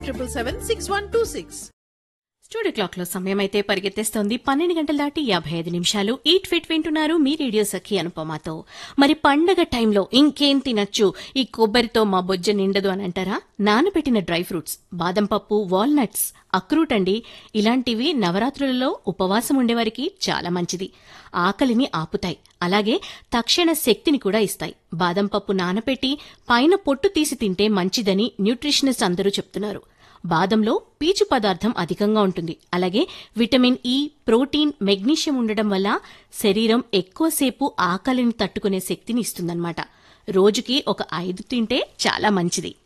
triple seven six one two six studio clock లో సమయం అయితే పరిగెత్తేస్తోంది పన్నెండు గంటల దాటి యాభై ఐదు నిమిషాలు ఈట్ ఫిట్ వింటున్నారు మీ రేడియో సఖి అనుపమాతో మరి పండగ టైంలో ఇంకేం తినచ్చు ఈ కొబ్బరితో మా బొజ్జ నిండదు అని అంటారా నానబెట్టిన డ్రై ఫ్రూట్స్ బాదం పప్పు వాల్నట్స్ అక్రూట్ అండి ఇలాంటివి నవరాత్రులలో ఉపవాసం ఉండేవారికి చాలా మంచిది ఆకలిని ఆపుతాయి అలాగే తక్షణ శక్తిని కూడా ఇస్తాయి బాదం పప్పు నానపెట్టి పైన పొట్టు తీసి తింటే మంచిదని న్యూట్రిషనిస్ట్ అందరూ చెప్తున్నారు బాదంలో పీచు పదార్థం అధికంగా ఉంటుంది అలాగే విటమిన్ ఇ ప్రోటీన్ మెగ్నీషియం ఉండడం వల్ల శరీరం ఎక్కువసేపు ఆకలిని తట్టుకునే శక్తిని ఇస్తుందన్నమాట రోజుకి ఒక ఐదు తింటే చాలా మంచిది